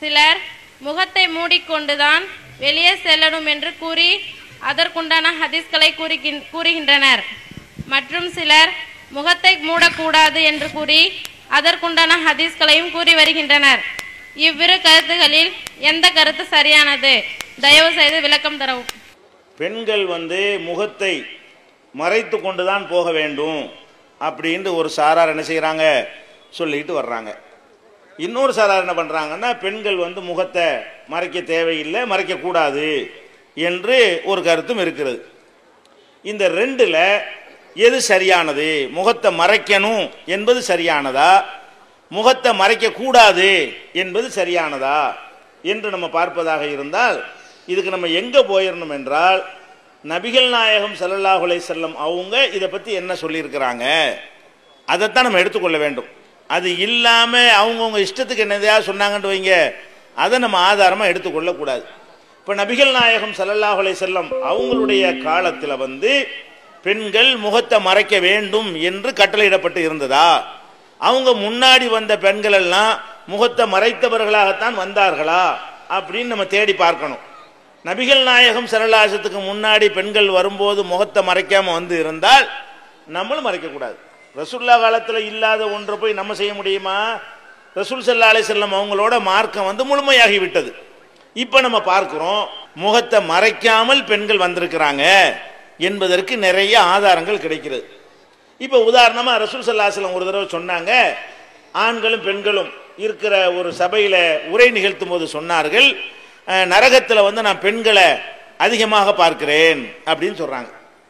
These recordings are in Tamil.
சிலர் முகத்தை மூடிக்கொண்டுதான் வெளியே செல்லணும் என்று கூறி அதற்குண்டான ஹதீஸ்களை கூறுகின்- கூறுகின்றனர் மற்றும் சிலர் முகத்தை மூடக்கூடாது என்று கூறி அதற்குண்டான ஹதீஸ்களையும் கூறி வருகின்றனர் இவ்விரு கருத்துகளில் எந்த கருத்து சரியானது தயவு செய்து விளக்கம் தரவும் பெண்கள் வந்து முகத்தை மறைத்து கொண்டு தான் போக வேண்டும் அப்படின்ட்டு ஒரு சாரார் என்ன செய்கிறாங்க சொல்லிட்டு வர்றாங்க இன்னொரு சாரார் என்ன பண்ணுறாங்கன்னா பெண்கள் வந்து முகத்தை மறைக்க தேவையில்லை மறைக்கக்கூடாது என்று ஒரு கருத்தும் இருக்கிறது இந்த ரெண்டில் எது சரியானது முகத்தை மறைக்கணும் என்பது சரியானதா முகத்தை மறைக்கக்கூடாது என்பது சரியானதா என்று நம்ம பார்ப்பதாக இருந்தால் இதுக்கு நம்ம எங்கே போயிடணும் என்றால் நபிகள் நாயகம் ஸல்லல்லாஹு அலைஹி செல்லம் அவங்க இதை பற்றி என்ன சொல்லியிருக்கிறாங்க அதைத்தான் நம்ம எடுத்துக்கொள்ள வேண்டும் அது இல்லாமல் அவங்கவுங்க இஷ்டத்துக்கு என்னதையா சொன்னாங்கன்னு வைங்க அதை நம்ம ஆதாரமாக எடுத்துக்கொள்ளக்கூடாது இப்போ நபிகள் நாயகம் ஸல்லல்லாஹு அலைஹி செல்லம் அவங்களுடைய காலத்தில் வந்து பெண்கள் முகத்தை மறைக்க வேண்டும் என்று கட்டளையிடப்பட்டு இருந்ததா அவங்க முன்னாடி வந்த பெண்கள் எல்லாம் முகத்தை மறைத்தவர்களாகத்தான் வந்தார்களா அப்படின்னு நம்ம தேடி பார்க்கணும் நபிகள் நாயகம் சரலாசத்துக்கு முன்னாடி பெண்கள் வரும்போது முகத்தை மறைக்காம வந்து இருந்தால் நம்மளும் மறைக்கக்கூடாது ரசூல்லா காலத்தில் இல்லாத ஒன்றை போய் நம்ம செய்ய முடியுமா ரசூல் சல்லா அலை செல்லம் அவங்களோட மார்க்கம் வந்து முழுமையாகி விட்டது இப்போ நம்ம பார்க்கிறோம் முகத்தை மறைக்காமல் பெண்கள் வந்திருக்கிறாங்க என்பதற்கு நிறைய ஆதாரங்கள் கிடைக்கிறது இப்போ உதாரணமாக ரசூல் சல்லாஹலம் ஒரு தடவை சொன்னாங்க ஆண்களும் பெண்களும் இருக்கிற ஒரு சபையில் உரை நிகழ்த்தும் போது சொன்னார்கள் நரகத்தில் வந்து நான் பெண்களை அதிகமாக பார்க்கிறேன் அப்படின்னு சொல்கிறாங்க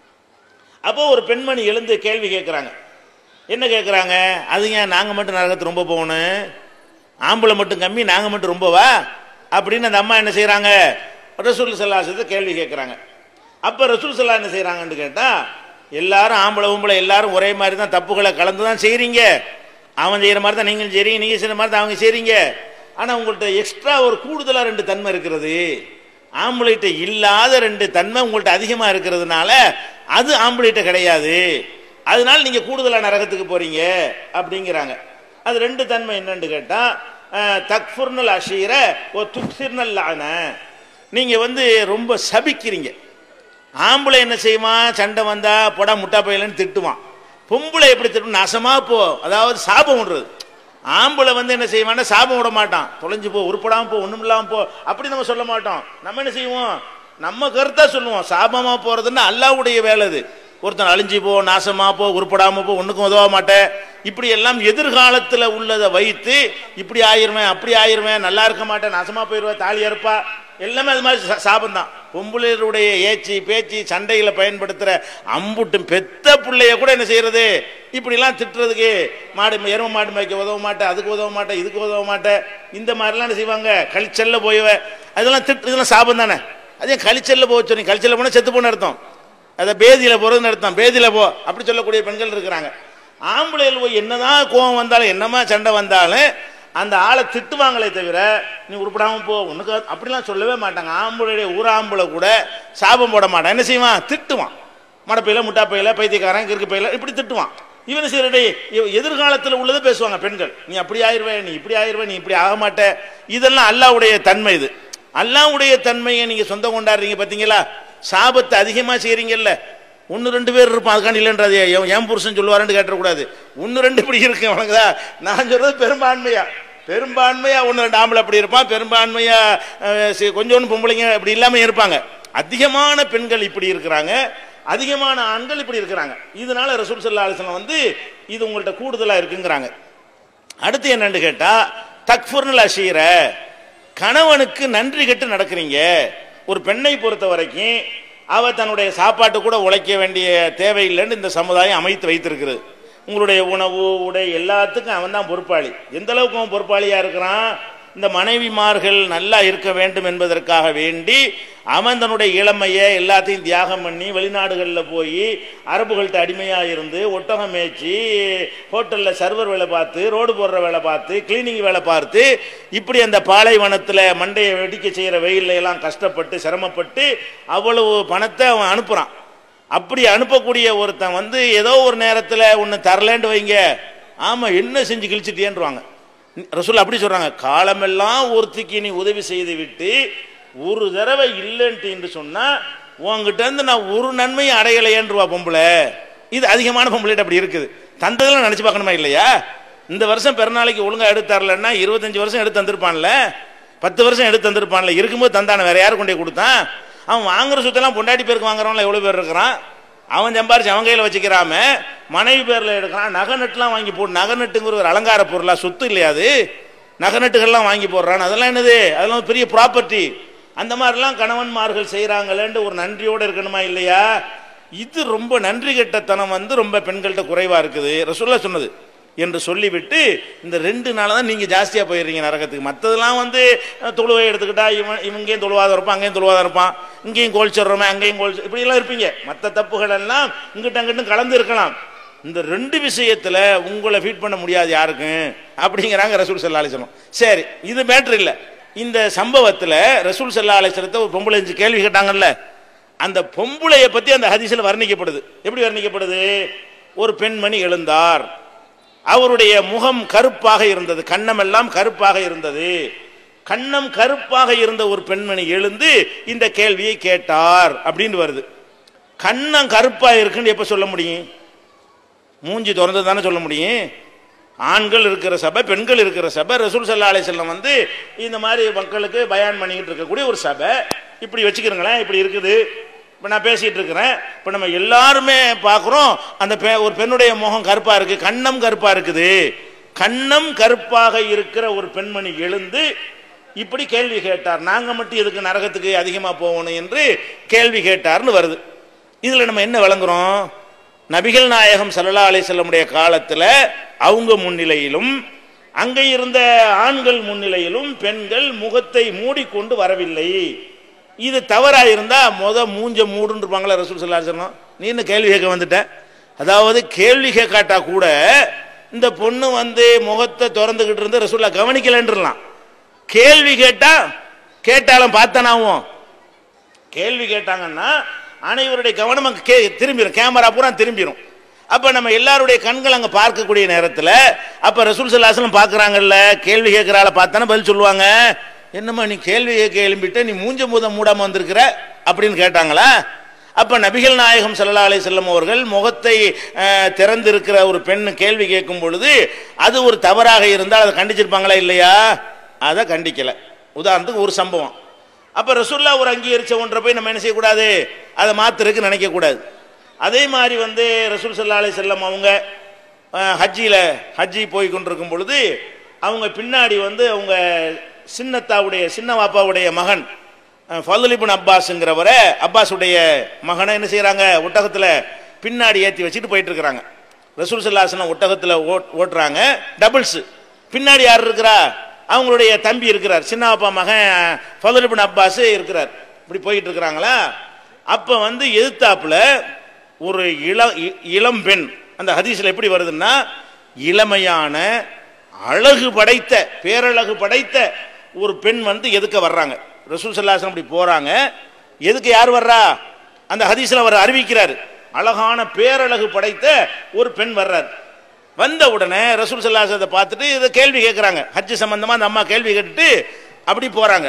அப்போ ஒரு பெண்மணி எழுந்து கேள்வி கேட்குறாங்க என்ன கேட்குறாங்க அது ஏன் நாங்கள் மட்டும் நரகத்து ரொம்ப போகணும் ஆம்பளை மட்டும் கம்மி நாங்கள் மட்டும் ரொம்பவா அப்படின்னு அந்த அம்மா என்ன செய்கிறாங்க ரசூல் சல்லாசத்தை கேள்வி கேட்குறாங்க அப்போ ரசூல் சல்லா என்ன செய்கிறாங்கன்னு கேட்டால் எல்லாரும் ஆம்பளை உம்பளை எல்லாரும் ஒரே மாதிரி தான் தப்புகளை கலந்து தான் செய்கிறீங்க அவன் செய்கிற மாதிரி தான் நீங்களும் செய்றீங்க நீங்கள் செய்கிற மாதிரி தான் அவங்க செய்கிறீங்க ஆனால் உங்கள்கிட்ட எக்ஸ்ட்ரா ஒரு கூடுதலாக ரெண்டு தன்மை இருக்கிறது ஆம்பளைகிட்ட இல்லாத ரெண்டு தன்மை உங்கள்கிட்ட அதிகமாக இருக்கிறதுனால அது ஆம்பளைகிட்ட கிடையாது அதனால நீங்கள் கூடுதலாக நரகத்துக்கு போகிறீங்க அப்படிங்கிறாங்க அது ரெண்டு தன்மை என்னன்னு கேட்டால் தக்ஃபுர்னல் அஷீர ஓ துக்சிர்னல் லான நீங்கள் வந்து ரொம்ப சபிக்கிறீங்க ஆம்பளை என்ன செய்வான் சண்டை வந்தா பொடா முட்டா பையலன்னு திட்டுவான் பொம்பளை எப்படி திட்டும் நாசமா போ அதாவது சாபம் விடுறது ஆம்பளை வந்து என்ன செய்வான்னா சாபம் விட மாட்டான் தொலைஞ்சு போ உருப்படாம போ ஒண்ணும் இல்லாம போ அப்படி நம்ம சொல்ல மாட்டோம் நம்ம என்ன செய்வோம் நம்ம கருத்தா சொல்லுவோம் சாபமா போறதுன்னா அல்லாவுடைய வேலை அது ஒருத்தன் அழிஞ்சு போ நாசமா போ உருப்படாம போ ஒண்ணுக்கும் உதவ மாட்டேன் இப்படி எல்லாம் எதிர்காலத்துல உள்ளதை வைத்து இப்படி ஆயிருவேன் அப்படி ஆயிருவேன் நல்லா இருக்க மாட்டேன் நாசமா போயிருவேன் தாலி அறுப்பா எல்லாமே அது மாதிரி சாபம் தான் பொம்பளையருடைய ஏச்சி பேச்சு சண்டையில் பயன்படுத்துகிற அம்புட்டும் பெத்த பிள்ளைய கூட என்ன செய்யறது இப்படிலாம் திட்டுறதுக்கு மாடு எரும மாடு மேய்க்க உதவ மாட்டேன் அதுக்கு உதவ மாட்டேன் இதுக்கு உதவ மாட்டேன் இந்த மாதிரிலாம் என்ன செய்வாங்க கழிச்சல்ல போய்வ அதெல்லாம் திட்டு இதெல்லாம் சாபம் தானே அதே கழிச்சல்ல போக சொன்னீங்க கழிச்சல்ல போனால் செத்து போன அர்த்தம் அதை பேதியில் போகிறதுன்னு அர்த்தம் பேதியில் போ அப்படி சொல்லக்கூடிய பெண்கள் இருக்கிறாங்க ஆம்பளையில் போய் என்னதான் கோவம் வந்தாலும் என்னமா சண்டை வந்தாலும் அந்த ஆளை திட்டுவாங்களே தவிர நீ உருப்படாமல் போ உனக்கு அப்படிலாம் சொல்லவே மாட்டாங்க ஆம்பளுடைய ஊராம்பளை கூட சாபம் போட மாட்டான் என்ன செய்வான் திட்டுவான் மடப்பையில முட்டாப்பையில பைத்தியக்காரன் கிறுக்கு பையில இப்படி திட்டுவான் இவன் சரி எதிர்காலத்தில் உள்ளதை பேசுவாங்க பெண்கள் நீ அப்படி ஆயிருவே நீ இப்படி ஆயிருவே நீ இப்படி ஆக மாட்ட இதெல்லாம் அல்லாவுடைய தன்மை இது அல்லாவுடைய தன்மையை நீங்க சொந்தம் கொண்டாடுறீங்க பார்த்தீங்களா சாபத்தை அதிகமாக செய்கிறீங்கல்ல ஒன்று ரெண்டு பேர் இருப்பான் அதுக்காண்டி இல்லைன்றது என் புருஷன் சொல்லுவாருன்னு கேட்டக்கூடாது ஒன்று ரெண்டு இப்படி இருக்கு அவனுக்குதா நான் சொல்றது பெரும்பான்மையா பெரும்பான்மையா ஒன்று ரெண்டு ஆம்பளை அப்படி இருப்பான் பெரும்பான்மையா கொஞ்சோண்டு பொம்பளைங்க இப்படி இல்லாமல் இருப்பாங்க அதிகமான பெண்கள் இப்படி இருக்கிறாங்க அதிகமான ஆண்கள் இப்படி இருக்கிறாங்க இதனால ரசூல் சல்லா அலிஸ்லாம் வந்து இது உங்கள்கிட்ட கூடுதலாக இருக்குங்கிறாங்க அடுத்து என்னன்னு கேட்டா தக்ஃபுர்னல் அஷீர கணவனுக்கு நன்றி கெட்டு நடக்கிறீங்க ஒரு பெண்ணை பொறுத்த வரைக்கும் அவ தன்னுடைய சாப்பாட்டு கூட உழைக்க வேண்டிய தேவையில்லைன்னு இந்த சமுதாயம் அமைத்து வைத்திருக்கிறது உங்களுடைய உணவு உடை எல்லாத்துக்கும் அவன் தான் பொறுப்பாளி எந்த அளவுக்கு அவன் பொறுப்பாளியா இருக்கிறான் இந்த மனைவிமார்கள் நல்லா இருக்க வேண்டும் என்பதற்காக வேண்டி அவன் தன்னுடைய இளமையை எல்லாத்தையும் தியாகம் பண்ணி வெளிநாடுகளில் போய் அரபுகள்கிட்ட அடிமையாக இருந்து ஒட்டகம் மேய்ச்சி ஹோட்டலில் சர்வர் வேலை பார்த்து ரோடு போடுற வேலை பார்த்து கிளீனிங் வேலை பார்த்து இப்படி அந்த பாலைவனத்தில் மண்டையை வெடிக்க செய்கிற வெயிலில் எல்லாம் கஷ்டப்பட்டு சிரமப்பட்டு அவ்வளவு பணத்தை அவன் அனுப்புகிறான் அப்படி அனுப்பக்கூடிய ஒருத்தன் வந்து ஏதோ ஒரு நேரத்தில் ஒன்று தரலேன்னு வைங்க ஆமாம் என்ன செஞ்சு கிழிச்சிட்டேன்றாங்க ரசூல் அப்படி சொல்றாங்க காலமெல்லாம் ஒருத்திக்கு நீ உதவி செய்து விட்டு ஒரு தடவை இல்லைன்ட்டு என்று சொன்னா உன்கிட்ட இருந்து நான் ஒரு நன்மையும் அடையலையேன்றுவா பொம்பளை இது அதிகமான பொம்பளைகிட்ட அப்படி இருக்குது தந்ததெல்லாம் நினைச்சு பார்க்கணுமா இல்லையா இந்த வருஷம் பிறநாளைக்கு ஒழுங்கா எடுத்து தரலன்னா இருபத்தஞ்சு வருஷம் எடுத்து தந்திருப்பான்ல பத்து வருஷம் எடுத்து தந்திருப்பான்ல இருக்கும்போது தந்தான வேற யாரு கொண்டே கொடுத்தான் அவன் வாங்குற சொத்தெல்லாம் பொண்டாட்டி பேருக்கு வாங்குறவன்ல எவ்வளவு பேர் இருக்கிறான் அவன் சம்பாரிச்சு அவன் கையில் வச்சுக்கிறாம மனைவி பேரில் எடுக்கிறான் நகை நட்டுலாம் வாங்கி போடு நகை நட்டுங்கிற ஒரு அலங்கார பொருளா சொத்து இல்லையா அது நகை நட்டுகள்லாம் வாங்கி போடுறான் அதெல்லாம் என்னது அதெல்லாம் ஒரு பெரிய ப்ராப்பர்ட்டி அந்த மாதிரிலாம் கணவன்மார்கள் செய்கிறாங்களேன்ட்டு ஒரு நன்றியோடு இருக்கணுமா இல்லையா இது ரொம்ப நன்றி கெட்டத்தனம் வந்து ரொம்ப பெண்கள்கிட்ட குறைவா இருக்குது ரசூல்லா சொன்னது என்று சொல்லிவிட்டு இந்த ரெண்டு நாள் தான் நீங்கள் ஜாஸ்தியாக போயிடுறீங்க நரகத்துக்கு மற்றதெல்லாம் வந்து அஹ், தொழுவை எடுத்துக்கிட்டா இவன் இவங்கேயும் தொழுவாத இருப்பான் அங்கேயும் தொழுவாத இருப்பான் இங்கேயும் கோல் சொல்கிறோமே அங்கேயும் கோல் சொல்~ இப்படியெல்லாம் இருப்பீங்க மற்ற தப்புகள் எல்லாம் இங்கிட்ட அங்கிட்டும் கலந்து இருக்கலாம் இந்த ரெண்டு விஷயத்துல உங்களை ஃபீட் பண்ண முடியாது யாருக்கும் அப்படிங்கிறாங்க ரசூல் சல்லா அலிஸ்லம் சரி இது மேட்ரு இல்லை இந்த சம்பவத்துல ரசூல் சல்லா அலிஸ்லத்தை ஒரு பொம்பளை அஞ்சு கேள்வி கேட்டாங்கல்ல அந்த பொம்பளைய பத்தி அந்த ஹதீஸ்ல வர்ணிக்கப்படுது எப்படி வர்ணிக்கப்படுது ஒரு பெண்மணி எழுந்தார் அவருடைய முகம் கருப்பாக இருந்தது கன்னமெல்லாம் கருப்பாக இருந்தது கன்னம் கருப்பாக இருந்த ஒரு பெண்மணி எழுந்து இந்த கேள்வியை கேட்டார் அப்படின்னு வருது கன்னம் கருப்பா இருக்குன்னு எப்ப சொல்ல முடியும் மூஞ்சி திறந்து தானே சொல்ல முடியும் ஆண்கள் இருக்கிற சபை பெண்கள் இருக்கிற சபை ரசூல் சல்லா அலிசல்லம் வந்து இந்த மாதிரி மக்களுக்கு பயான் பண்ணிக்கிட்டு இருக்கக்கூடிய ஒரு சபை இப்படி வச்சுக்கிறங்களேன் இப்படி இருக்குது இப்போ நான் பேசிகிட்டு இருக்கிறேன் இப்போ நம்ம எல்லாருமே பார்க்குறோம் அந்த பெ ஒரு பெண்ணுடைய முகம் கருப்பாக இருக்குது கன்னம் கருப்பாக இருக்குது கன்னம் கருப்பாக இருக்கிற ஒரு பெண்மணி எழுந்து இப்படி கேள்வி கேட்டார் நாங்கள் மட்டும் எதுக்கு நரகத்துக்கு அதிகமாக போகணும் என்று கேள்வி கேட்டார்னு வருது இதில் நம்ம என்ன விளங்குறோம் நபிகள் நாயகம் சல்லா அலிசல்லமுடைய காலத்தில் அவங்க முன்னிலையிலும் அங்கே இருந்த ஆண்கள் முன்னிலையிலும் பெண்கள் முகத்தை மூடிக்கொண்டு வரவில்லை இது தவறா இருந்தா முத மூஞ்ச மூடுன்னு இருப்பாங்களா ரசூல் சல்லா சொன்னோம் நீ என்ன கேள்வி கேட்க வந்துட்ட அதாவது கேள்வி கேட்காட்டா கூட இந்த பொண்ணு வந்து முகத்தை திறந்துகிட்டு இருந்து ரசூல்லா கவனிக்கலன்றலாம் கேள்வி கேட்டா கேட்டாலும் பார்த்தானாவும் கேள்வி கேட்டாங்கன்னா அனைவருடைய கவனம் அங்கே கே திரும்பிடும் கேமரா பூரா திரும்பிடும் அப்போ நம்ம எல்லாருடைய கண்கள் அங்கே பார்க்கக்கூடிய நேரத்தில் அப்போ ரசூல் சல்லாசலம் பார்க்குறாங்கல்ல கேள்வி கேட்குறால பார்த்தானே பதில் சொல்லுவாங்க என்னம்மா நீ கேள்வி கேட்க எழும்பிட்ட நீ மூஞ்ச மூதம் மூடாமல் வந்திருக்கிற அப்படின்னு கேட்டாங்களா அப்போ நபிகள் நாயகம் சல்லா அலி செல்லம் அவர்கள் முகத்தை அஹ், திறந்திருக்கிற ஒரு பெண் கேள்வி கேட்கும் பொழுது அது ஒரு தவறாக இருந்தால் அதை கண்டிச்சிருப்பாங்களா இல்லையா அதை கண்டிக்கலை உதாரணத்துக்கு ஒரு சம்பவம் அப்போ ரசுல்லா ஒரு அங்கீகரிச்ச ஒன்றை போய் நம்ம என்ன செய்யக்கூடாது அதை மாத்துறதுக்கு நினைக்கக்கூடாது அதே மாதிரி வந்து ரசூல் சல்லா அலி செல்லம் அவங்க அஹ், ஹஜ்ஜியில் ஹஜ்ஜி போய் கொண்டிருக்கும் பொழுது அவங்க பின்னாடி வந்து அவங்க சின்னத்தாவுடைய சின்ன வாப்பாவுடைய மகன் ஃபதுலிபின் அப்பாஸுங்கிறவரை அப்பாஸுடைய மகனை என்ன செய்கிறாங்க ஒட்டகத்தில் பின்னாடி ஏற்றி வச்சுட்டு போயிட்டு இருக்கிறாங்க ரசூல் சல்லாசனம் ஒட்டகத்தில் ஓட் ஓட்டுறாங்க டபுள்ஸ் பின்னாடி யார் இருக்கிறா அவங்களுடைய தம்பி இருக்கிறார் சின்ன அப்பா மகன் ஃபதுலிபின் அப்பாஸ் இருக்கிறார் இப்படி போயிட்டு இருக்கிறாங்களா அப்போ வந்து எதிர்த்தாப்புல ஒரு இள இ- இளம் பெண் அந்த ஹதீஸில் எப்படி வருதுன்னா இளமையான அழகு படைத்த பேரழகு படைத்த ஒரு பெண் வந்து எதுக்க வர்றாங்க ரசூல் சல்லாசன் அப்படி போறாங்க எதுக்கு யார் வர்றா அந்த ஹதீஸ்ல அவர் அறிவிக்கிறார் அழகான பேரழகு படைத்த ஒரு பெண் வர்றார் வந்த உடனே ரசூல் சல்லாசத்தை பார்த்துட்டு இதை கேள்வி கேட்குறாங்க ஹஜ்ஜு சம்பந்தமா அந்த அம்மா கேள்வி கேட்டுட்டு அப்படி போறாங்க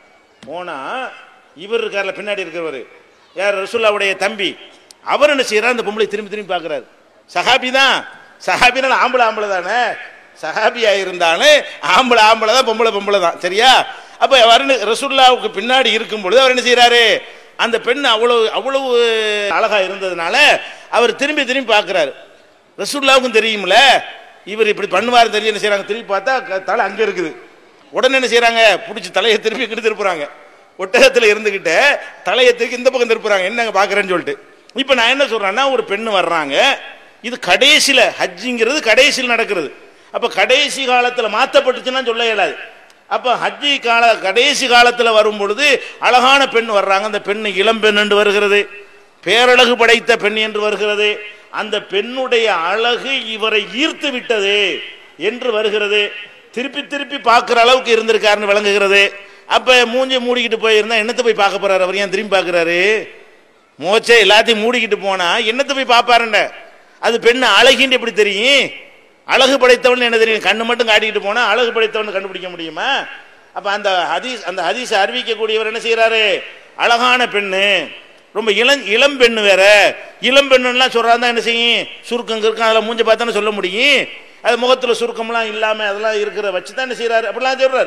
போனா இவர் இருக்கார்ல பின்னாடி இருக்கிறவர் யார் ரசூல்லாவுடைய தம்பி அவர் என்ன செய்யறார் அந்த பொம்பளை திரும்பி திரும்பி பார்க்கறாரு சஹாபி தான் சஹாபினா ஆம்பளை ஆம்பளை தானே சஹாபியா இருந்தாலும் ஆம்பளை ஆம்பளை தான் பொம்பளை பொம்பளை தான் சரியா அப்ப அவர் ரசூல்லாவுக்கு பின்னாடி இருக்கும் பொழுது அவர் என்ன செய்யறாரு அந்த பெண் அவ்வளவு அவ்வளவு அழகா இருந்ததுனால அவர் திரும்பி திரும்பி பார்க்கறாரு ரசூல்லாவுக்கும் தெரியும்ல இவர் இப்படி பண்ணுவார் தெரியும் என்ன செய்றாங்க திரும்பி பார்த்தா க- தலை அங்க இருக்குது உடனே என்ன செய்றாங்க பிடிச்சி தலையை திருப்பி இங்கிட்டு திருப்புறாங்க ஒட்டகத்தில் இருந்துகிட்டு தலையை தூக்கி இந்த பக்கம் திருப்புறாங்க என்னங்க பார்க்குறேன்னு சொல்லிட்டு இப்போ நான் என்ன சொல்றேன்னா ஒரு பெண்ணு வர்றாங்க இது கடைசியில் ஹஜ்ஜிங்கிறது கடைசியில் நடக்கிறது அப்போ கடைசி காலத்தில் மாற்றப்பட்டுச்சுன்னா சொல்ல இயலாது அப்போ ஹஜ்ஜி கால கடைசி காலத்தில் வரும் பொழுது அழகான பெண் வர்றாங்க அந்த பெண் இளம் பெண் என்று வருகிறது பேரழகு படைத்த பெண் என்று வருகிறது அந்த பெண்ணுடைய அழகு இவரை ஈர்த்து விட்டது என்று வருகிறது திருப்பி திருப்பி பார்க்குற அளவுக்கு இருந்திருக்காருன்னு விளங்குகிறது அப்ப மூஞ்சி மூடிக்கிட்டு போயிருந்தா என்னத்தை போய் பார்க்க போறாரு அவர் ஏன் திரும்பி பார்க்கறாரு மோச்சே எல்லாத்தையும் மூடிக்கிட்டு போனா என்னத்தை போய் பார்ப்பாருண்ட அது பெண்ணு அழகின்னு எப்படி தெரியும் அழகு படைத்தவன் என்ன தெரியும் கண்ணு மட்டும் காட்டிக்கிட்டு போனா அழகு படைத்தவன் கண்டுபிடிக்க முடியுமா அப்ப அந்த ஹதீஸ் அந்த ஹதீஸை அறிவிக்கக்கூடியவர் என்ன செய்யறாரு அழகான பெண்ணு ரொம்ப இளம் இளம் பெண்ணு வேற இளம் பெண்ணுலாம் சொல்றாருந்தா என்ன செய்யும் சுருக்கம் கிருக்கம் அதெல்லாம் மூஞ்சி பார்த்தானே சொல்ல முடியும் அது முகத்துல சுருக்கம்லாம் இல்லாம அதெல்லாம் இருக்கிற வச்சு தான் என்ன செய்யறாரு அப்படிலாம் சொல்றாரு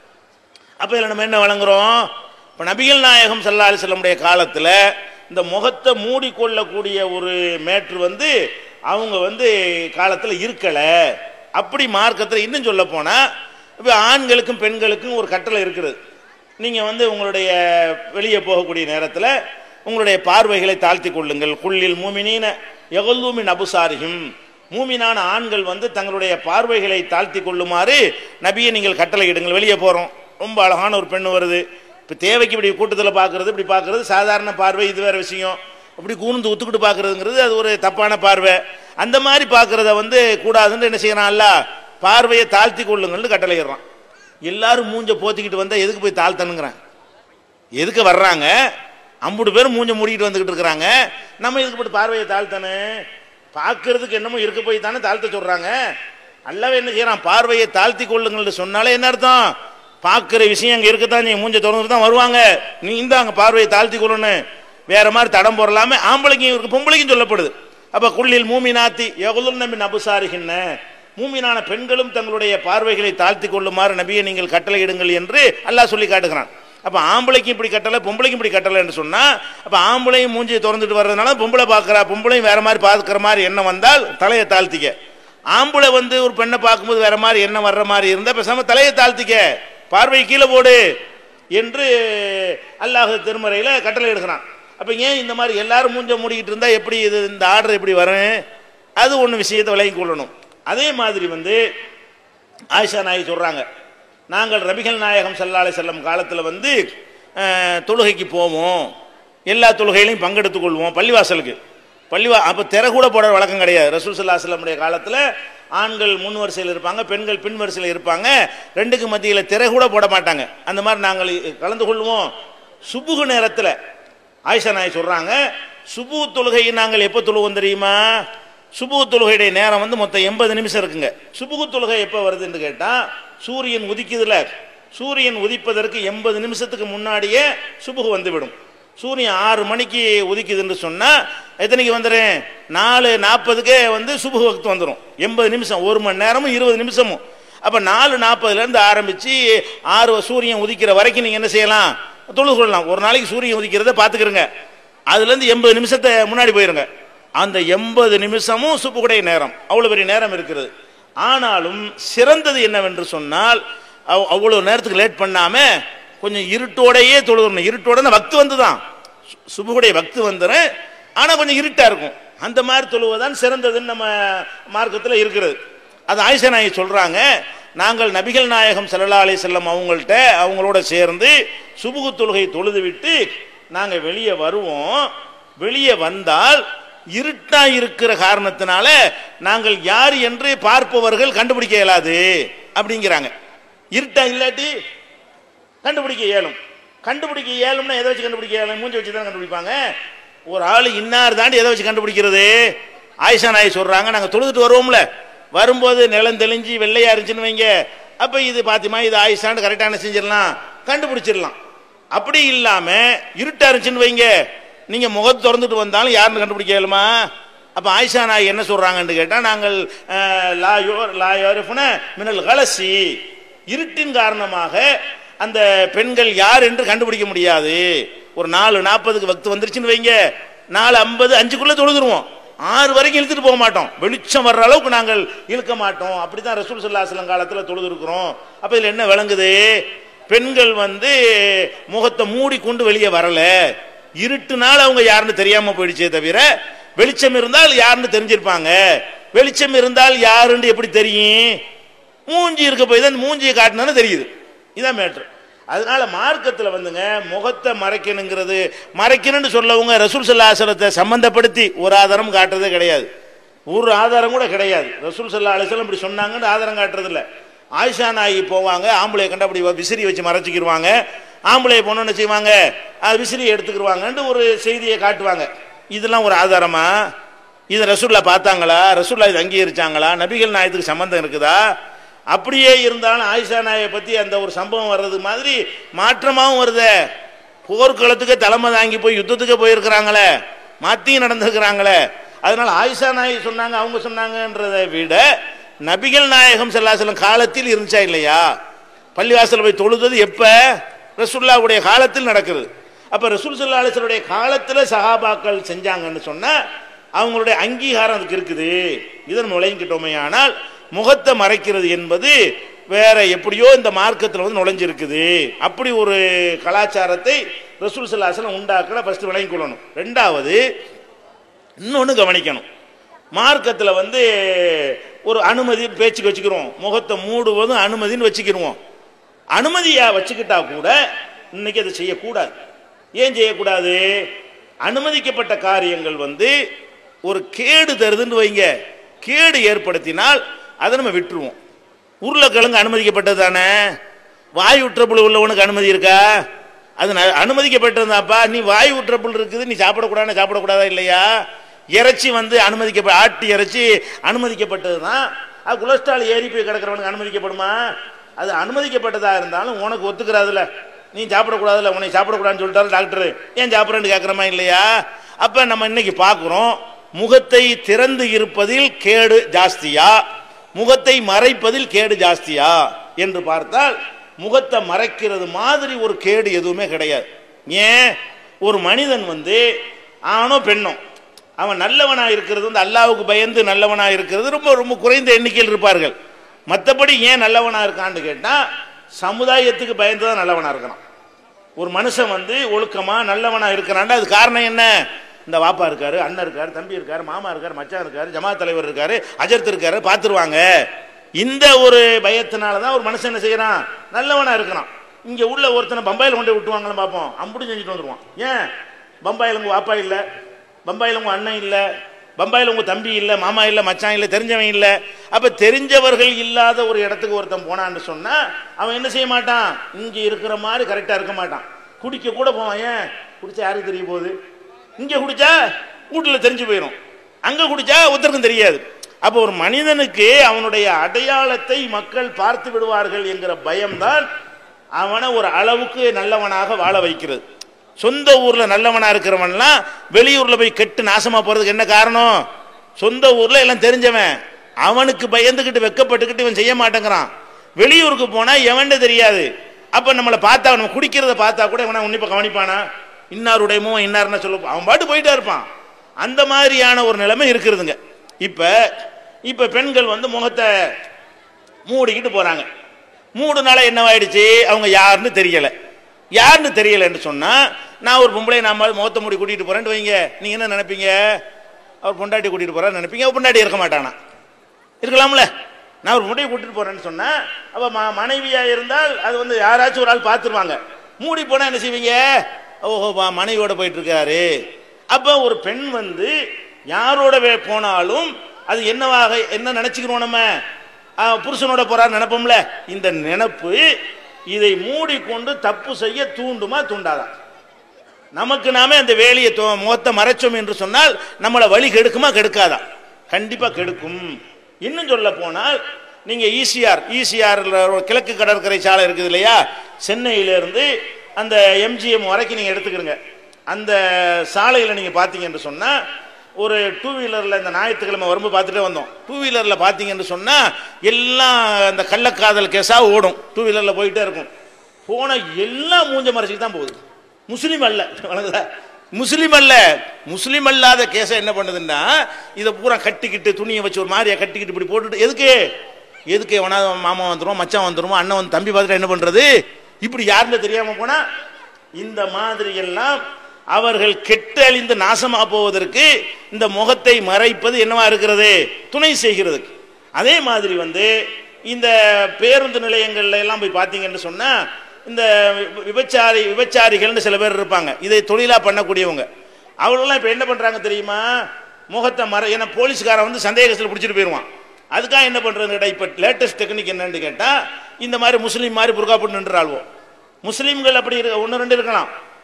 அப்ப இதில் நம்ம என்ன வழங்குறோம் இப்போ நபிகள் நாயகம் சல்லா அலிஸ்லமுடைய காலத்தில் இந்த முகத்தை மூடிக்கொள்ளக்கூடிய ஒரு மேட்ரு வந்து அவங்க வந்து காலத்தில் இருக்கலை அப்படி மார்க்கத்தில் இன்னும் சொல்ல போனால் இப்போ ஆண்களுக்கும் பெண்களுக்கும் ஒரு கட்டளை இருக்குது நீங்கள் வந்து உங்களுடைய வெளியே போகக்கூடிய நேரத்தில் உங்களுடைய பார்வைகளை தாழ்த்தி கொள்ளுங்கள் குள்ளில் மூமினீன எகல்லூமின் அபுசாரியும் மூமினான ஆண்கள் வந்து தங்களுடைய பார்வைகளை தாழ்த்தி கொள்ளுமாறு நபியை நீங்கள் கட்டளை இடுங்கள் வெளியே போகிறோம் ரொம்ப அழகான ஒரு பெண்ணு வருது இப்போ தேவைக்கு இப்படி கூட்டத்தில் பார்க்கறது இப்படி பார்க்கறது சாதாரண பார்வை இது வேற விஷயம் இப்படி கூர்ந்து ஒத்துக்கிட்டு பார்க்கறதுங்கிறது அது ஒரு தப்பான பார்வை அந்த மாதிரி பார்க்கறத வந்து கூடாதுன்னு என்ன செய்யறான் அல்ல பார்வையை தாழ்த்தி கொள்ளுங்கள்னு கட்டளையிடுறான் எல்லாரும் மூஞ்ச போத்திக்கிட்டு வந்தா எதுக்கு போய் தாழ்த்தணுங்கிறான் எதுக்கு வர்றாங்க அம்புட்டு பேர் மூஞ்ச மூடிக்கிட்டு வந்துகிட்டு இருக்கிறாங்க நம்ம எதுக்கு போட்டு பார்வையை தாழ்த்தனு பார்க்கறதுக்கு என்னமோ இருக்க போய் தானே தாழ்த்த சொல்றாங்க அல்லவே என்ன செய்யறான் பார்வையை தாழ்த்தி கொள்ளுங்கள்னு சொன்னாலே என்ன அர்த்தம் பார்க்குற விஷயம் அங்கே இருக்கத்தான் நீ மூஞ்ச திறந்துட்டு தான் வருவாங்க நீ இந்த அங்கே பார்வையை தாழ்த்தி கொள்ளணும் வேற மாதிரி தடம் போடலாமே ஆம்பளைக்கும் இருக்கு பொம்பளைக்கும் சொல்லப்படுது அப்ப குள்ளில் மூமினாத்தி எகுலுல் நம்பி நபுசாரிகின்ன மூமினான பெண்களும் தங்களுடைய பார்வைகளை தாழ்த்தி கொள்ளுமாறு நபியை நீங்கள் கட்டளையிடுங்கள் என்று அல்லாஹ் சொல்லி காட்டுகிறான் அப்ப ஆம்பளைக்கும் இப்படி கட்டளை பொம்பளைக்கும் இப்படி கட்டளை என்று சொன்னா அப்ப ஆம்பளையும் மூஞ்சியை திறந்துட்டு வர்றதுனால பொம்பளை பார்க்கறா பொம்பளையும் வேற மாதிரி பார்க்கிற மாதிரி எண்ணம் வந்தால் தலையை தாழ்த்திக்க ஆம்பளை வந்து ஒரு பெண்ணை பார்க்கும்போது வேற மாதிரி எண்ணம் வர்ற மாதிரி இருந்தா பேசாம தலையை தாழ்த்திக்க பார்வை கீழே போடு என்று அல்லாஹ் திருமறையில கட்டளை எடுக்கிறான் அப்ப ஏன் இந்த மாதிரி எல்லாரும் மூஞ்ச மூடிக்கிட்டு இருந்தா எப்படி இது இந்த ஆர்டர் எப்படி வரும் அது ஒன்று விஷயத்தை விலகி கொள்ளணும் அதே மாதிரி வந்து ஆயிஷா நாயகி சொல்றாங்க நாங்கள் ரபிகள் நாயகம் சல்லாலை செல்லம் காலத்தில் வந்து அஹ், தொழுகைக்கு போவோம் எல்லா தொழுகையிலையும் பங்கெடுத்துக் கொள்வோம் பள்ளிவாசலுக்கு பள்ளிவா அப்போ திரை கூட போடுற வழக்கம் கிடையாது ரசூல் சல்லா செல்லமுடைய காலத்தில் ஆண்கள் முன் வரிசையில் இருப்பாங்க பெண்கள் பின் வரிசையில் இருப்பாங்க ரெண்டுக்கு மத்தியில் திரை கூட போட மாட்டாங்க அந்த மாதிரி நாங்கள் கலந்து கொள்வோம் சுபுகு நேரத்தில் ஆயிஷா நாய் சொல்றாங்க சுபு தொழுகையை நாங்கள் எப்போ தொழுவோம் தெரியுமா சுபுகு தொழுகையுடைய நேரம் வந்து மொத்தம் எண்பது நிமிஷம் இருக்குங்க சுபுகு தொழுகை எப்போ வருதுன்னு கேட்டால் சூரியன் உதிக்குதுல சூரியன் உதிப்பதற்கு எண்பது நிமிஷத்துக்கு முன்னாடியே சுபுகு வந்துவிடும் சூரியன் ஆறு மணிக்கு உதிக்குதுன்னு சொன்னால் எத்தனைக்கு வந்துடும் நாலு நாற்பதுக்கே வந்து சுபுகு வக்து வந்துடும் எண்பது நிமிஷம் ஒரு மணி நேரமும் இருபது நிமிஷமும் அப்போ நாலு நாற்பதுலேருந்து ஆரம்பித்து ஆறு சூரியன் உதிக்கிற வரைக்கும் நீங்கள் என்ன செய்யலாம் தொழுது கொள்ளலாம் ஒரு நாளைக்கு சூரியன் உதிக்கிறத பார்த்துக்கிறங்க அதுலேருந்து எண்பது நிமிஷத்தை முன்னாடி போயிருங்க அந்த எண்பது நிமிஷமும் சுப்புக்குடைய நேரம் அவ்வளோ பெரிய நேரம் இருக்கிறது ஆனாலும் சிறந்தது என்னவென்று சொன்னால் அவ்- அவ்வளவு நேரத்துக்கு லேட் பண்ணாம கொஞ்சம் இருட்டோடையே தொழுதணும் இருட்டோட வக்து வந்து தான் சுபுகுடைய வக்து வந்துடும் ஆனால் கொஞ்சம் இருட்டா இருக்கும் அந்த மாதிரி தொழுவதான் சிறந்ததுன்னு நம்ம மார்க்கத்தில் இருக்கிறது அது ஆயிஷா நாயகி சொல்றாங்க நாங்கள் நபிகள் நாயகம் ஸல்லல்லாஹு அலைஹி செல்லம் அவங்கள்ட்ட அவங்களோட சேர்ந்து சுபுகு தொழுகை தொழுது விட்டு நாங்கள் வெளியே வருவோம் வெளியே வந்தால் இருட்டா இருக்கிற காரணத்தினால நாங்கள் யார் என்று பார்ப்பவர்கள் கண்டுபிடிக்க இயலாது அப்படிங்கிறாங்க இருட்டா இல்லாட்டி கண்டுபிடிக்க இயலும் கண்டுபிடிக்க இயலும்னா எதை வச்சு கண்டுபிடிக்க இயலும் மூஞ்சி வச்சு தான் கண்டுபிடிப்பாங்க ஒரு ஆள் இன்னார் தாண்டி எதை வச்சு கண்டுபிடிக்கிறது ஆயிஷா நாய் சொல்றாங்க நாங்க தொழுதுட்டு வருவோம்ல வரும்போது நிலம் தெளிஞ்சு வெள்ளையா இருந்துச்சுன்னு வைங்க அப்ப இது பாத்திமா இது ஆயிஷான்னு கரெக்டான செஞ்சிடலாம் கண்டுபிடிச்சிடலாம் அப்படி இல்லாம இருட்டா இருந்துச்சுன்னு வைங்க நீங்க முகத்தை திறந்துட்டு வந்தாலும் யாருன்னு கண்டுபிடிக்க இயலுமா அப்ப ஆயிஷா நாய் என்ன சொல்றாங்கன்னு கேட்டா நாங்கள் அஹ், லா யோ- லா யோரிஃபுன மினல் கலசி இருட்டின் காரணமாக அந்த பெண்கள் யார் என்று கண்டுபிடிக்க முடியாது ஒரு நாலு நாற்பதுக்கு வக்து வந்துருச்சுன்னு வைங்க நாலு ஐம்பது அஞ்சுக்குள்ள தொழுதுருவோம் ஆறு வரைக்கும் இழுத்துட்டு போக மாட்டோம் வெளிச்சம் வர்ற அளவுக்கு நாங்கள் இழுக்க மாட்டோம் அப்படிதான் ரசூல் சல்லாஹலம் காலத்தில் தொழுது இருக்கிறோம் அப்ப இதுல என்ன விளங்குது பெண்கள் வந்து முகத்தை மூடி கொண்டு வெளியே வரல இருட்டுனால அவங்க யாருன்னு தெரியாம போயிடுச்சே தவிர வெளிச்சம் இருந்தால் யாருன்னு தெரிஞ்சிருப்பாங்க வெளிச்சம் இருந்தால் யாருன்னு எப்படி தெரியும் மூஞ்சி இருக்க போய் தான் மூஞ்சியை காட்டினாலும் தெரியுது இதான் மேட்ரு அதனால மார்க்கத்தில் வந்துங்க முகத்தை மறைக்கணுங்கிறது மறைக்கணும்னு சொல்லவங்க ரசூல் சல்லாசலத்தை சம்பந்தப்படுத்தி ஒரு ஆதாரம் காட்டுறதே கிடையாது ஒரு ஆதாரம் கூட கிடையாது ரசூல் சல்லா அலிஸ்லாம் இப்படி சொன்னாங்கன்னு ஆதாரம் காட்டுறது இல்ல ஆயிஷா நாயகி போவாங்க ஆம்பளை கண்ட அப்படி விசிறி வச்சு மறைச்சிக்கிருவாங்க ஆம்பளை பொண்ணு செய்வாங்க அது விசிறி எடுத்துக்கிருவாங்கன்ட்டு ஒரு செய்தியை காட்டுவாங்க இதெல்லாம் ஒரு ஆதாரமா இது ரசூல்லா பார்த்தாங்களா ரசூல்லா இது அங்கீகரிச்சாங்களா நபிகள் நாயத்துக்கு சம்பந்தம் இருக்குதா அப்படியே இருந்தாலும் ஆயிஷா நாயை பற்றி அந்த ஒரு சம்பவம் வர்றது மாதிரி மாற்றமாகவும் வருதே போர்க்களத்துக்கு தலைமை தாங்கி போய் யுத்தத்துக்கு போயிருக்கிறாங்களே மாற்றியும் நடந்திருக்கிறாங்களே அதனால ஆயிஷா நாய் சொன்னாங்க அவங்க சொன்னாங்கன்றதை விட நபிகள் நாயகம் செல்லாசலம் காலத்தில் இருந்துச்சா இல்லையா பள்ளிவாசல் போய் தொழுது எப்ப ரசூல்லாவுடைய காலத்தில் நடக்குது அப்ப ரசூல் சல்லா அலிஸ்வருடைய காலத்தில் சஹாபாக்கள் செஞ்சாங்கன்னு சொன்னா அவங்களுடைய அங்கீகாரம் அதுக்கு இருக்குது இதன் நுழைஞ்சிட்டோமே ஆனால் முகத்தை மறைக்கிறது என்பது வேற எப்படியோ இந்த மார்க்கத்தில் வந்து நுழைஞ்சிருக்குது அப்படி ஒரு கலாச்சாரத்தை ரசூல் சல்லாசலம் உண்டாக்கல ஃபர்ஸ்ட் விளங்கிக் கொள்ளணும் ரெண்டாவது இன்னொன்று கவனிக்கணும் மார்க்கத்தில் வந்து ஒரு அனுமதி பேச்சுக்கு வச்சுக்கிறோம் முகத்தை மூடுவதும் அனுமதின்னு வச்சுக்கிருவோம் அனுமதியா வச்சுக்கிட்டா கூட இன்னைக்கு அதை செய்யக்கூடாது ஏன் செய்யக்கூடாது அனுமதிக்கப்பட்ட காரியங்கள் வந்து ஒரு கேடு தருதுன்னு வைங்க கேடு ஏற்படுத்தினால் அதை நம்ம விட்டுருவோம் உருளைக்கிழங்கு அனுமதிக்கப்பட்டது தானே வாய் உற்றப்புள் உள்ளவனுக்கு அனுமதி இருக்கா அது ந- அனுமதிக்கப்பட்டதுதான்ப்பா நீ வாய் உற்றப்புள் இருக்குது நீ சாப்பிடக்கூடாதுன்னு சாப்பிடக்கூடாதா இல்லையா இறைச்சி வந்து அனுமதிக்கப்ப ஆட்டு இறைச்சி அனுமதிக்கப்பட்டது தான் அது கொலஸ்ட்ரால் ஏறி போய் கிடக்கிறவனுக்கு அனுமதிக்கப்படுமா அது அனுமதிக்கப்பட்டதா இருந்தாலும் உனக்கு ஒத்துக்கிறாதுல நீ சாப்பிடக்கூடாதுல உன்னை சாப்பிடக்கூடாதுன்னு சொல்லிட்டாரு டாக்டர் ஏன் சாப்பிட்றேன்னு கேட்குறமா இல்லையா அப்போ நம்ம இன்னைக்கு பார்க்குறோம் முகத்தை திறந்து இருப்பதில் கேடு ஜாஸ்தியா முகத்தை மறைப்பதில் கேடு ஜாஸ்தியா என்று பார்த்தால் முகத்தை மறைக்கிறது மாதிரி ஒரு கேடு எதுவுமே கிடையாது ஏன் ஒரு மனிதன் வந்து ஆணோ பெண்ணோ அவன் நல்லவனா இருக்கிறது வந்து அல்லாவுக்கு பயந்து நல்லவனா இருக்கிறது ரொம்ப ரொம்ப குறைந்த எண்ணிக்கையில் இருப்பார்கள் மற்றபடி ஏன் நல்லவனா இருக்கான்னு கேட்டா சமுதாயத்துக்கு பயந்து தான் நல்லவனா இருக்கிறான் ஒரு மனுஷன் வந்து ஒழுக்கமா நல்லவனா இருக்கிறான்டா அது காரணம் என்ன இந்த வாப்பா இருக்காரு அண்ணன் இருக்காரு தம்பி இருக்காரு மாமா இருக்காரு மச்சான் இருக்காரு ஜமாத் தலைவர் இருக்காரு அஜர்த் இருக்காரு பார்த்துருவாங்க இந்த ஒரு பயத்தினால தான் ஒரு மனுஷன் என்ன செய்யறான் நல்லவனா இருக்கிறான் இங்க உள்ள ஒருத்தனை பம்பாயில் கொண்டு போய் விட்டுவாங்கன்னு பார்ப்போம் அம்புட்டு செஞ்சுட்டு வந்துருவான் ஏன் பம்பாயில் உங்க வாப்பா இல்லை பம்பாயில் உங்க அண்ணன் இல்லை பம்பாயில் உங்க தம்பி இல்லை மாமா இல்லை மச்சான் இல்லை தெரிஞ்சவன் இல்லை அப்ப தெரிஞ்சவர்கள் இல்லாத ஒரு இடத்துக்கு ஒருத்தன் போனான்னு சொன்னா அவன் என்ன செய்ய மாட்டான் இங்க இருக்கிற மாதிரி கரெக்டா இருக்க மாட்டான் குடிக்க கூட போவான் ஏன் குடிச்சா யாருக்கு தெரிய போகுது இங்க குடிச்சா வீட்டுல தெரிஞ்சு போயிடும் அங்க குடிச்சா ஒருத்தருக்கும் தெரியாது அப்போ ஒரு மனிதனுக்கு அவனுடைய அடையாளத்தை மக்கள் பார்த்து விடுவார்கள் என்கிற பயம்தான் அவனை ஒரு அளவுக்கு நல்லவனாக வாழ வைக்கிறது சொந்த ஊர்ல நல்லவனா இருக்கிறவன்லாம் வெளியூர்ல போய் கெட்டு நாசமா போறதுக்கு என்ன காரணம் சொந்த ஊர்ல எல்லாம் தெரிஞ்சவன் அவனுக்கு பயந்துகிட்டு வெக்கப்பட்டுக்கிட்டு இவன் செய்ய மாட்டேங்கிறான் வெளியூருக்கு போனா எவன்ட தெரியாது அப்ப நம்மளை பார்த்தா நம்ம குடிக்கிறத பார்த்தா கூட இவனை உன்னிப்ப கவனிப்பானா இன்னாருடையமோ இன்னார்னா சொல்ல அவன் பாட்டு போயிட்டே இருப்பான் அந்த மாதிரியான ஒரு நிலைமை இருக்கிறதுங்க இப்ப இப்ப பெண்கள் வந்து முகத்தை மூடிக்கிட்டு போறாங்க மூடுனால என்னவாயிடுச்சு அவங்க யாருன்னு தெரியல யாருன்னு தெரியலன்னு சொன்னா நான் ஒரு பொம்பளை நாம முகத்தை மூடி கூட்டிட்டு போறேன்னு வைங்க நீங்க என்ன நினைப்பீங்க அவர் பொண்டாட்டி கூட்டிட்டு போறான்னு நினைப்பீங்க அவர் பொண்டாட்டி இருக்க மாட்டானா இருக்கலாம்ல நான் ஒரு முடியை கூட்டிட்டு போறேன்னு சொன்னா அப்ப ம- மனைவியா இருந்தால் அது வந்து யாராச்சும் ஒரு ஆள் பார்த்துருவாங்க மூடி போனா என்ன செய்வீங்க ஓஹோ பா- மனைவியோட போயிட்டு இருக்காரு அப்ப ஒரு பெண் வந்து யாரோட வே- போனாலும் அது என்னவாக என்ன நினைச்சுக்கிறோம் நம்ம ஆ, புருஷனோட போறாரு நினைப்போம்ல இந்த நினைப்பு இதை மூடிக்கொண்டு தப்பு செய்ய தூண்டுமா தூண்டாதா நமக்கு நாமே அந்த வேலையை தோ- முகத்தை மறைச்சோம் என்று சொன்னால் நம்மளை வழி கெடுக்குமா கெடுக்காதா கண்டிப்பா கெடுக்கும் இன்னும் சொல்ல போனால் நீங்க ஈசிஆர் ஈசிஆர் கிழக்கு கடற்கரை சாலை இருக்குது இல்லையா சென்னையில இருந்து அந்த எம்ஜிஎம் வரைக்கும் நீங்க எடுத்துக்கிறங்க அந்த சாலையில நீங்க பாத்தீங்க என்று சொன்னா ஒரு டூ வீலர்ல இந்த ஞாயிற்றுக்கிழமை வரும்போது பார்த்துட்டே வந்தோம் டூ வீலர்ல பாத்தீங்கன்னு சொன்னா எல்லாம் அந்த கள்ளக்காதல் கேஸா ஓடும் டூ வீலர்ல போயிட்டே இருக்கும் போன எல்லாம் மூஞ்ச மறைச்சிட்டு தான் போகுது முஸ்லீம் அல்ல வணங்குதா? முஸ்லீம் அல்ல முஸ்லீம் அல்லாத கேஸை என்ன பண்ணுதுன்னா இதை பூரா கட்டிக்கிட்டு துணியை வச்சு ஒரு மாதிரியா கட்டிக்கிட்டு இப்படி போட்டுட்டு எதுக்கு எதுக்கு எவனா மாமா வந்துரும் மச்சான் வந்துருமோ அண்ணன் வந்து தம்பி பார்த்துட்டு என்ன பண்றது இப்படி யாருன்னு தெரியாம போனா இந்த மாதிரி எல்லாம் அவர்கள் கெட்டு அழிந்து நாசமா போவதற்கு இந்த முகத்தை மறைப்பது என்னவா இருக்கிறது துணை செய்கிறது அதே மாதிரி வந்து இந்த பேருந்து நிலையங்கள்ல எல்லாம் போய் பார்த்தீங்கன்னு சொன்னா இந்த வி- விபச்சாரி விபச்சாரிகள்னு சில பேர் இருப்பாங்க இதை தொழிலா பண்ணக்கூடியவங்க அவங்களெல்லாம் இப்போ என்ன பண்றாங்க தெரியுமா முகத்தை மறை ஏன்னா போலீஸ்காரன் வந்து சந்தேகத்தில் பிடிச்சிட்டு போயிடுவான் அதுக்காக என்ன பண்றது கேட்டா இப்போ லேட்டஸ்ட் டெக்னிக் என்னன்னு கேட்டா இந்த மாதிரி முஸ்லீம் மாதிரி புர்கா போட்டு நின்றுறாள்வோம் முஸ்லீம்கள் அப்படி இருக்க ஒன்று ரெண்டு இருக்கலாம்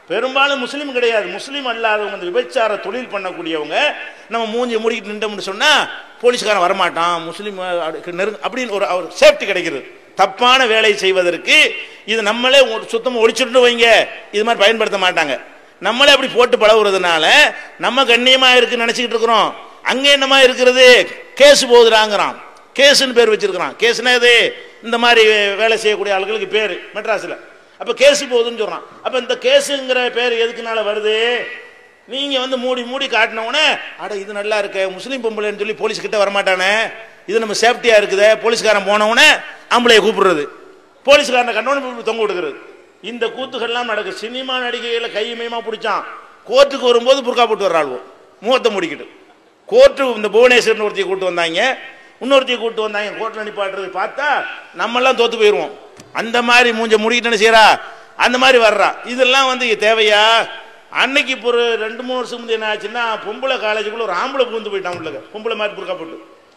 பெரும்பாலும் முஸ்லீம் கிடையாது முஸ்லீம் அல்லாதவங்க இந்த விபச்சார தொழில் பண்ணக்கூடியவங்க நம்ம மூஞ்சி மூடிக்கிட்டு நின்றோம்னு சொன்னா போலீஸ்காரன் வரமாட்டான் முஸ்லீம் அஹ், நெருங்க அப்படின்னு ஒரு ஒரு சேஃப்டி கிடைக்கிறது தப்பான வேலை செய்வதற்கு இது நம்மளே ஒரு சுத்தமா ஒழிச்சுட்டு வைங்க இது மாதிரி பயன்படுத்த மாட்டாங்க நம்மளே அப்படி போட்டு பழகுறதுனால நம்ம கண்ணியமா இருக்குன்னு நினைச்சுக்கிட்டு இருக்கிறோம் அங்க என்னமா இருக்கிறது கேஸ் போகுதுடாங்கிறான் கேஸ்னு பேர் வச்சிருக்கிறான் கேஸ்னா இது இந்த மாதிரி வேலை செய்யக்கூடிய ஆளுகளுக்கு பேர் மெட்ராஸ்ல அப்ப கேஸ் போகுதுன்னு சொல்றான் அப்ப இந்த கேஸுங்கிற பேர் எதுக்குனால வருது நீங்க வந்து மூடி மூடி காட்டின உடனே அட இது நல்லா இருக்கு முஸ்லீம் பொம்பளைன்னு சொல்லி போலீஸ் கிட்ட வரமாட்டானே இது நம்ம சேஃப்டியா இருக்குதே போலீஸ்காரன் போன உடனே ஆம்பளைய கூப்பிடுறது போலீஸ்காரனை கண்டோன்னு தொங்க விடுக்கிறது இந்த கூத்துக்கள்லாம் நடக்கு சினிமா நடிகைகளை கையுமையுமா பிடிச்சான் கோர்ட்டுக்கு வரும்போது புர்கா போட்டு வர்றாள்வோம் முகத்தை முடிக்கிட்டு கோர்ட்டு இந்த புவனேஸ்வரன் ஒருத்தையை கூட்டு வந்தாங்க இன்னொருத்தையை கூட்டு வந்தாங்க கோர்ட்டில் நிப்பாட்டுறது பார்த்தா நம்மெல்லாம் தோத்து போயிடுவோம் அந்த மாதிரி மூஞ்ச முடிக்கிட்டு என்ன செய்யறா அந்த மாதிரி வர்றா இதெல்லாம் வந்து தேவையா அன்னைக்கு இப்போ ஒரு ரெண்டு மூணு வருஷம் முந்தைய என்ன ஆச்சுன்னா பொம்பளை காலேஜுக்குள்ள ஒரு ஆம்பளை புகுந்து போயிட்டான் உள்ளக பொம்பளை மாதிரி புர்கா போட்டு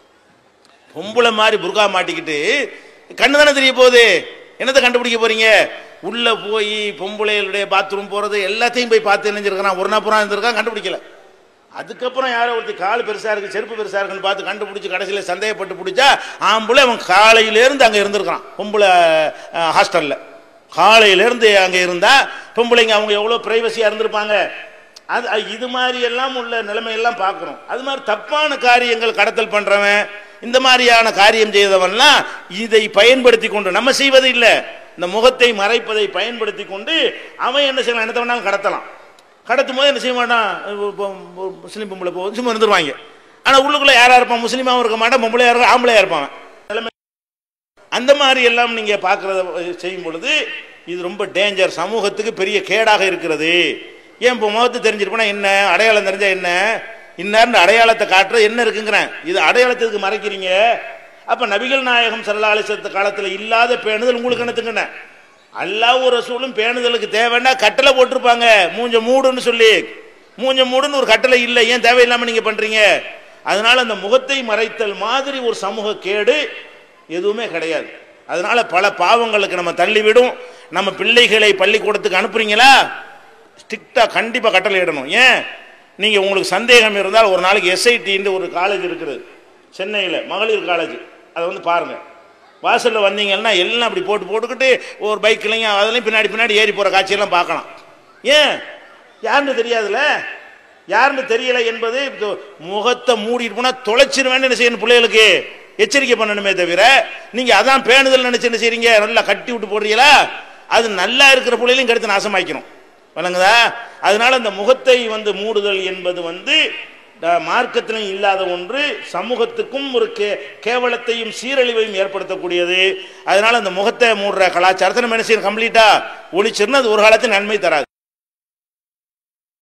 பொம்பளை மாதிரி புர்கா மாட்டிக்கிட்டு கண்ணு தானே தெரிய போகுது என்னத்தை கண்டுபிடிக்க போறீங்க உள்ள போய் பொம்பளைகளுடைய பாத்ரூம் போறது எல்லாத்தையும் போய் பார்த்து நினைஞ்சிருக்கிறான் ஒரு நாள் புறம் இருந்திருக்கான் கண்டுபிடிக்கல அதுக்கப்புறம் யாரோ ஒருத்தர் கால் பெருசா இருக்கு செருப்பு பெருசா இருக்குன்னு பார்த்து கண்டுபிடிச்சு கடைசியில் சந்தேகப்பட்டு பிடிச்சா ஆம்பளை அவன் காலையிலேருந்து அங்கே இருந்திருக்கிறான் பொம்பளை ஹாஸ்டல்ல காலையிலேருந்து அங்கே இருந்தா பொம்பளைங்க அவங்க எவ்வளோ பிரைவசியாக இருந்திருப்பாங்க அது அது இது மாதிரி எல்லாம் உள்ள நிலைமையெல்லாம் பார்க்குறோம் அது மாதிரி தப்பான காரியங்கள் கடத்தல் பண்றவன் இந்த மாதிரியான காரியம் செய்தவன்லாம் இதை பயன்படுத்தி கொண்டு நம்ம செய்வது இல்லை இந்த முகத்தை மறைப்பதை பயன்படுத்தி கொண்டு அவன் என்ன செய்யலாம் என்ன வேணாலும் கடத்தலாம் கடத்தும் போது என்ன செய்ய மாட்டான் இப்போ முஸ்லீம் பொம்பளை போகுது சும்மா இருந்துருவாங்க ஆனால் உள்ளுக்குள்ள யாரா இருப்பான் முஸ்லீமாவும் இருக்க மாட்டான் பொம்பளையா இருக்க ஆம்பளையா இருப்பான் நிலைமை அந்த மாதிரி எல்லாம் நீங்க பார்க்கறத செய்யும் பொழுது இது ரொம்ப டேஞ்சர் சமூகத்துக்கு பெரிய கேடாக இருக்கிறது ஏன் இப்போ முகத்தை தெரிஞ்சிருப்போனா என்ன அடையாளம் தெரிஞ்சா என்ன இன்னார்னு அடையாளத்தை காட்டுறது என்ன இருக்குங்கிறேன் இது அடையாளத்துக்கு மறைக்கிறீங்க அப்ப நபிகள் நாயகம் சல்லாலிசத்து காலத்துல இல்லாத பேணுதல் உங்களுக்கு என்னத்துங்கண்ணே அல்லாஹ் ரசூலும் பேணுதலுக்கு தேவைன்னா கட்டளை போட்டிருப்பாங்க மூஞ்ச மூடுன்னு சொல்லி மூஞ்ச மூடுன்னு ஒரு கட்டளை இல்லை ஏன் தேவையில்லாம நீங்க பண்றீங்க அதனால அந்த முகத்தை மறைத்தல் மாதிரி ஒரு சமூக கேடு எதுவுமே கிடையாது அதனால பல பாவங்களுக்கு நம்ம தள்ளிவிடும் நம்ம பிள்ளைகளை பள்ளிக்கூடத்துக்கு அனுப்புறீங்களா ஸ்ட்ரிக்டா கண்டிப்பா கட்டளை இடணும் ஏன் நீங்க உங்களுக்கு சந்தேகம் இருந்தால் ஒரு நாளைக்கு எஸ்ஐடின்னு ஒரு காலேஜ் இருக்குது சென்னையில் மகளிர் காலேஜ் அதை வந்து பாருங்க வாசல்ல வந்தீங்கன்னா எல்லாம் அப்படி போட்டு போட்டுக்கிட்டு ஒரு பைக்லையும் அதுலையும் பின்னாடி பின்னாடி ஏறி போற காட்சியெல்லாம் பார்க்கலாம் ஏன் யாருன்னு தெரியாதுல்ல யாருன்னு தெரியல என்பது இது முகத்தை மூடிட்டு போனா தொலைச்சிருவேன்னு என்ன செய்யணும் பிள்ளைகளுக்கு எச்சரிக்கை பண்ணணுமே தவிர நீங்க அதான் பேணுதல் நினைச்சு என்ன செய்றீங்க நல்லா கட்டி விட்டு போடுறீங்களா அது நல்லா இருக்கிற பிள்ளைகளையும் கெடுத்து நாசமாக்கணும் வழங்குதா அதனால அந்த முகத்தை வந்து மூடுதல் என்பது வந்து அஹ், மார்க்கத்திலும் இல்லாத ஒன்று சமூகத்துக்கும் ஒரு கே கேவலத்தையும் சீரழிவையும் ஏற்படுத்தக்கூடியது அதனால அந்த முகத்தை மூடுற கலாச்சாரத்தை நம்ம என்ன செய்யணும் கம்ப்ளீட்டா ஒழிச்சிருந்தா அது ஒரு காலத்தில் நன்மை தராது